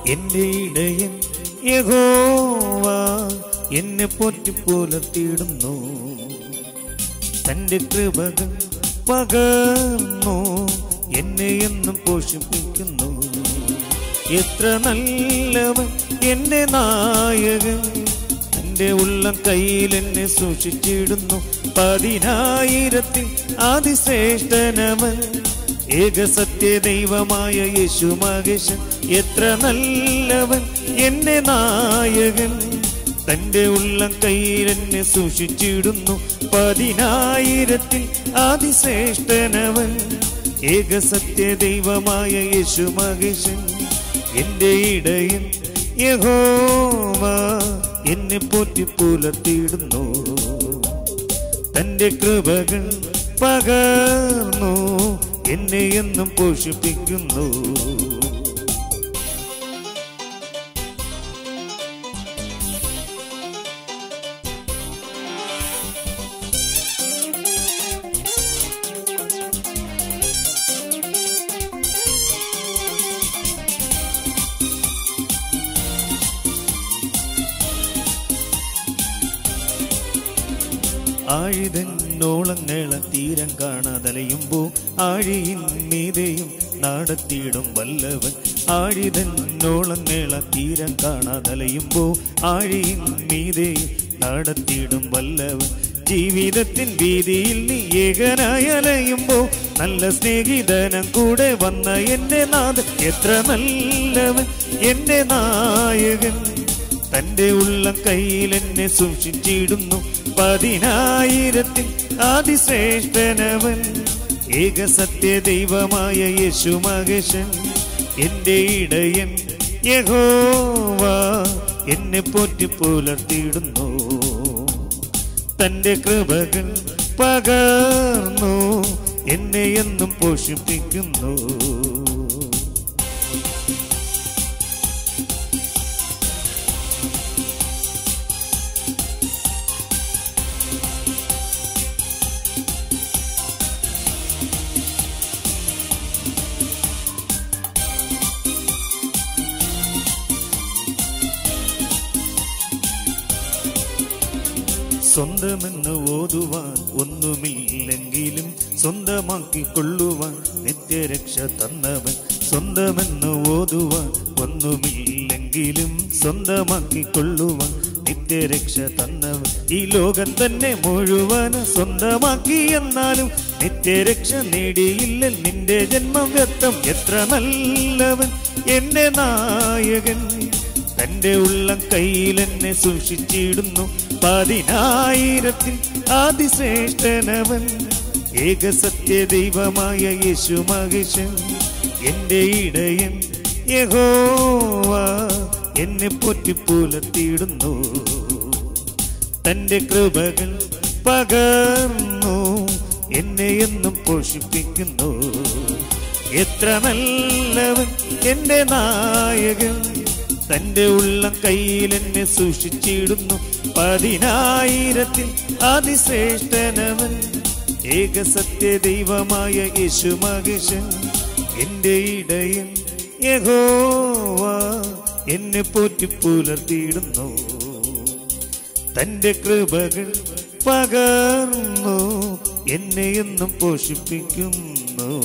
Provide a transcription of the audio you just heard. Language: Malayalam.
എന്റെ ഇടയൻ യഹോവ എന്നെ പോറ്റി പുലർത്തിയിടുന്നു തന്റെ കൃപകൾ പകർന്നു എന്നെ എന്നും പോഷിപ്പിക്കുന്നു എത്ര നല്ലവൻ എന്റെ നായകൻ എന്റെ ഉള്ളം കയ്യിൽ എന്നെ സൂക്ഷിച്ചിടുന്നു പതിനായിരത്തിൽ അതിശ്രേഷ്ഠനവൻ ഏകസത്യ ദൈവമായ യേശു മകേശൻ എത്ര നല്ലവൻ എന്റെ നായകൻ തന്റെ ഉള്ളം കയ്യിൽ എന്നെ സൂക്ഷിച്ചിടുന്നു പതിനായിരത്തിൽ അതിശ്രേഷ്ഠനവൻ ഏകസത്യ ദൈവമായ യേശു മകേശൻ എന്റെ ഇടയൻ യഹോവ എന്നെ പോറ്റി പുലർത്തിയിടുന്നു തന്റെ കൃപകൾ പകർന്നു എന്നെ എന്നും പോഷിപ്പിക്കുന്നു ആഴിതന്നോളങ്ങള തീരം കാണാതലയുമ്പോ ആഴിയിൻ മീതെയും നടത്തിയിടും വല്ലവൻ ആഴിതന്നോളങ്ങള തീരം കാണാതലയുമ്പോ ആഴിയിൻ മീതെയും നടത്തിയിടും വല്ലവൻ ജീവിതത്തിൻ വീതിയിൽ നീ ഏകനായി അലയുമ്പോ നല്ല സ്നേഹിതനം കൂടെ വന്ന എന്റെ നാഥൻ എത്ര നല്ലവൻ എന്റെ നായകൻ തന്റെ ഉള്ളം കയ്യിൽ എന്നെ സൂക്ഷിച്ചിടുന്നു പതിനായിരത്തിൽ അതിശ്രേഷ്ഠനവൻ ഏകസത്യ ദൈവമായ യേശു മകേശൻ എന്റെ ഇടയൻ യഹോവ എന്നെ പോറ്റി പുലർത്തിയിടുന്നു തന്റെ കൃപകൾ പകർന്നു എന്നെ എന്നും പോഷിപ്പിക്കുന്നു സ്വന്തമെന്ന് ഓതുവാൻ ഒന്നുമില്ലെങ്കിലും സ്വന്തമാക്കിക്കൊള്ളുവാൻ നിത്യരക്ഷ തന്നവൻ സ്വന്തമെന്ന് ഓതുവാൻ ഒന്നുമില്ലെങ്കിലും സ്വന്തമാക്കിക്കൊള്ളുവാൻ നിത്യരക്ഷ തന്നവൻ ഈ ലോകം തന്നെ മുഴുവൻ സ്വന്തമാക്കി എന്നാലും നിത്യരക്ഷ നേടിയില്ല നിന്റെ ജന്മം വ്യക്തം എത്ര നല്ലവൻ എന്റെ നായകൻ തന്റെ ഉള്ളം കയ്യിൽ എന്നെ സൂക്ഷിച്ചിടുന്നു പതിനായിരത്തിൽ അതിശ്രേഷ്ഠനവൻ ഏകസത്യ ദൈവമായ യേശു മകേശൻ എന്റെ ഇടയൻ യഹോവ എന്നെ പൊറ്റി പുലർത്തിയിടുന്നു തന്റെ കൃപകൾ പകർന്നു എന്നെ എന്നും പോഷിപ്പിക്കുന്നു എത്ര നല്ലവൻ എന്റെ നായകൻ തന്റെ ഉള്ളം കയ്യിൽ എന്നെ സൂക്ഷിച്ചിടുന്നു പതിനായിരത്തിൽ അതിശ്രേഷ്ഠനവൻ ഏകസത്യ ദൈവമായ യേശു മകേശൻ എന്റെ ഇടയൻ യഹോവ എന്നെ പോറ്റി പുലർത്തിയിടുന്നു തന്റെ കൃപകൾ പകർന്നു എന്നെ എന്നും പോഷിപ്പിക്കുന്നു